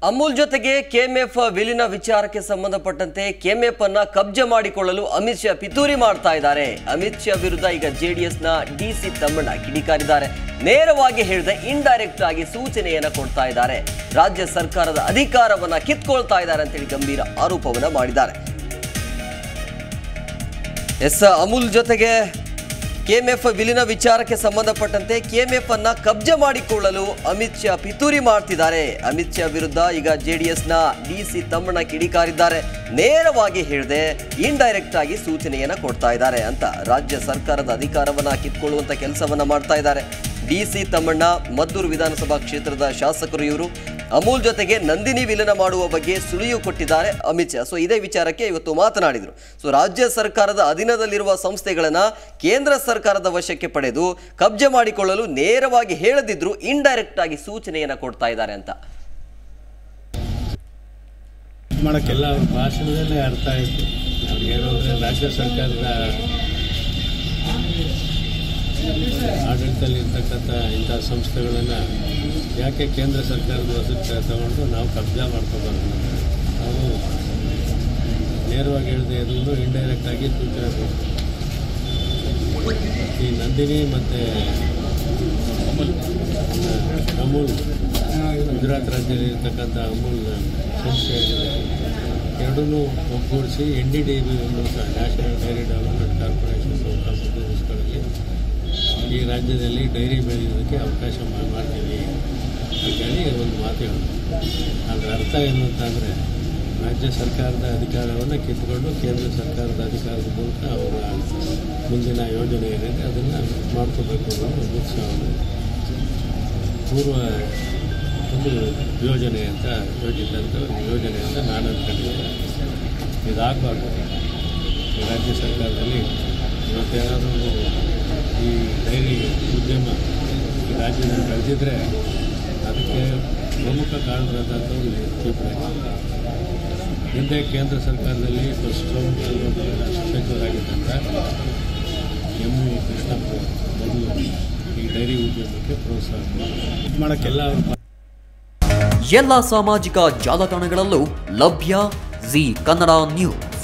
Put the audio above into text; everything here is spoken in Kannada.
ಅಮೂಲ್ ಜೊತೆಗೆ ಕೆಎಂಎಫ್ ವಿಲೀನ ವಿಚಾರಕ್ಕೆ ಸಂಬಂಧಪಟ್ಟಂತೆ ಕೆಎಂಎಫ್ ಅನ್ನ ಕಬ್ಜೆ ಮಾಡಿಕೊಳ್ಳಲು ಅಮಿತ್ ಶಾ ಪಿತೂರಿ ಮಾಡ್ತಾ ಇದ್ದಾರೆ ಅಮಿತ್ ಶಾ ವಿರುದ್ಧ ಈಗ ಜೆಡಿಎಸ್ನ ಡಿ ಸಿ ತಮ್ಮಣ್ಣ ಕಿಡಿಕಾರಿದ್ದಾರೆ ನೇರವಾಗಿ ಹೇಳಿದೆ ಇಂಡೈರೆಕ್ಟ್ ಆಗಿ ಸೂಚನೆಯನ್ನ ಕೊಡ್ತಾ ಇದ್ದಾರೆ ರಾಜ್ಯ ಸರ್ಕಾರದ ಅಧಿಕಾರವನ್ನ ಕಿತ್ಕೊಳ್ತಾ ಇದ್ದಾರೆ ಅಂತೇಳಿ ಗಂಭೀರ ಆರೋಪವನ್ನ ಮಾಡಿದ್ದಾರೆ ಎಸ್ ಅಮೂಲ್ ಜೊತೆಗೆ ಕೆಎಂಎಫ್ ವಿಲೀನ ವಿಚಾರಕ್ಕೆ ಸಂಬಂಧಪಟ್ಟಂತೆ ಕೆಎಂಎಫ್ ಅನ್ನ ಕಬ್ಜೆ ಮಾಡಿಕೊಳ್ಳಲು ಅಮಿತ್ ಶಾ ಪಿತೂರಿ ಮಾಡ್ತಿದ್ದಾರೆ ಅಮಿತ್ ಶಾ ವಿರುದ್ಧ ಈಗ ಜೆಡಿಎಸ್ನ ಡಿ ಸಿ ತಮ್ಮಣ್ಣ ಕಿಡಿಕಾರಿದ್ದಾರೆ ನೇರವಾಗಿ ಹೇಳಿದೆ ಇಂಡೈರೆಕ್ಟ್ ಆಗಿ ಸೂಚನೆಯನ್ನ ಕೊಡ್ತಾ ಇದ್ದಾರೆ ಅಂತ ರಾಜ್ಯ ಸರ್ಕಾರದ ಅಧಿಕಾರವನ್ನ ಕಿತ್ಕೊಳ್ಳುವಂತ ಕೆಲಸವನ್ನ ಮಾಡ್ತಾ ಇದ್ದಾರೆ ಡಿ ಸಿ ತಮ್ಮಣ್ಣ ಮದ್ದೂರು ವಿಧಾನಸಭಾ ಕ್ಷೇತ್ರದ ಶಾಸಕರು ಇವರು ಅಮೂಲ್ ಜೊತೆಗೆ ನಂದಿನಿ ವಿಲೀನ ಮಾಡುವ ಬಗ್ಗೆ ಸುಳಿವು ಕೊಟ್ಟಿದ್ದಾರೆ ಅಮಿತ್ ಶಾ ಸೊ ಇದೇ ವಿಚಾರಕ್ಕೆ ಇವತ್ತು ಮಾತನಾಡಿದರು ಸೊ ರಾಜ್ಯ ಸರ್ಕಾರದ ಅಧೀನದಲ್ಲಿರುವ ಸಂಸ್ಥೆಗಳನ್ನ ಕೇಂದ್ರ ಸರ್ಕಾರದ ವಶಕ್ಕೆ ಪಡೆದು ಕಬ್ಜೆ ಮಾಡಿಕೊಳ್ಳಲು ನೇರವಾಗಿ ಹೇಳದಿದ್ರು ಇಂಡೈರೆಕ್ಟ್ ಆಗಿ ಸೂಚನೆಯನ್ನ ಕೊಡ್ತಾ ಇದ್ದಾರೆ ಅಂತ ಮಾಡೋಕ್ಕೆಲ್ಲ ಅವ್ರ ಭಾಷಣದಲ್ಲೇ ಅರ್ಥ ಆಯಿತು ಅವ್ರಿಗೇನು ಅಂದರೆ ರಾಜ್ಯ ಸರ್ಕಾರದ ಆಡಳಿತದಲ್ಲಿ ಇರ್ತಕ್ಕಂಥ ಇಂಥ ಸಂಸ್ಥೆಗಳನ್ನು ಯಾಕೆ ಕೇಂದ್ರ ಸರ್ಕಾರದ ವಶಕ್ಕೆ ತಗೊಂಡು ನಾವು ಕಬ್ಜಾ ಮಾಡ್ಕೋಬಾರ್ದು ಅವರು ನೇರವಾಗಿ ಹೇಳಿದೆ ಇರೋದು ಇಂಡೈರೆಕ್ಟ್ ಆಗಿ ಸೂಚನೆ ಕೊಡ್ತಾರೆ ಈ ನಂದಿನಿ ಮತ್ತು ಅಮೂಲ್ ಗುಜರಾತ್ ರಾಜ್ಯದಲ್ಲಿ ಇರ್ತಕ್ಕಂಥ ಅಮೂಲ್ ಸಂಸ್ಥೆ ಏನಿದೆ ಎರಡನ್ನೂ ಒಗ್ಗೂಡಿಸಿ ಎನ್ ಡಿ ಡಿ ಬಿ ಮೂಲಕ national dairy development corporation of ಬಿಸ್ನೆಸ್ಗಳಲ್ಲಿ ಈ ರಾಜ್ಯದಲ್ಲಿ ಡೈರಿ ಬೆಳೆಯೋದಕ್ಕೆ ಅವಕಾಶ ಮಾ- ಮಾಡ್ತೀವಿ ಅಂತೇಳಿ ಒಂದು ಮಾತು ಹೇಳಿದ್ರು ಅದರ ಅರ್ಥ ಏನು ಅಂತಂದರೆ ರಾಜ್ಯ ಸರ್ಕಾರದ ಅಧಿಕಾರವನ್ನು ಕಿತ್ಕೊಂಡು ಕೇಂದ್ರ ಸರ್ಕಾರದ ಅಧಿಕಾರದ ಮೂಲಕ ಅವರ ಮುಂದಿನ ಯೋಜನೆ ಏನಿದೆ ಅದನ್ನು ಮಾಡ್ಕೋಬೇಕು ಅನ್ನೋ ಅಮಿತ್ ಶಾ ಅವರು ಪೂರ್ವ ಒಂದು ಯೋಜನೆ ಅಂತ ಯೋಜಿಸಿದಂಥ ಒಂದು ಯೋಜನೆ ಅಂತ ನಾನು ಅಂದ್ಕೊಂಡಿದ್ದೆ ಇದಾಗಬಾರ್ದು ಈ ರಾಜ್ಯ ಸರ್ಕಾರದಲ್ಲಿ ಇವತ್ತೇನಾದರೂ ಈ ಡೈರಿ ಉದ್ಯಮ ಈ ರಾಜ್ಯದಲ್ಲಿ ಬೆಳೆದಿದ್ರೆ ಅದಕ್ಕೆ ಪ್ರಮುಖ ಕಾರಣರಾದಂಥವ್ರು ತೀವ್ರ ಹಿಂದೆ ಕೇಂದ್ರ ಸರ್ಕಾರದಲ್ಲಿ ಪಶುಸಂಗೋಪನಾ ಸಚಿವರಾಗಿದ್ದಂಥ ಎಂ ವಿ ಕೃಷ್ಣಪ್ಪ ಮೊದಲು ಈ ಡೈರಿ ಉದ್ಯಮಕ್ಕೆ ಪ್ರೋತ್ಸಾಹ ಮಾಡೋಕ್ಕೆಲ್ಲ ಅವ್ರ ಎಲ್ಲ ಸಾಮಾಜಿಕ ಜಾಲತಾಣಗಳಲ್ಲೂ ಲಭ್ಯ ಜಿ ಕನ್ನಡ ನ್ಯೂಸ್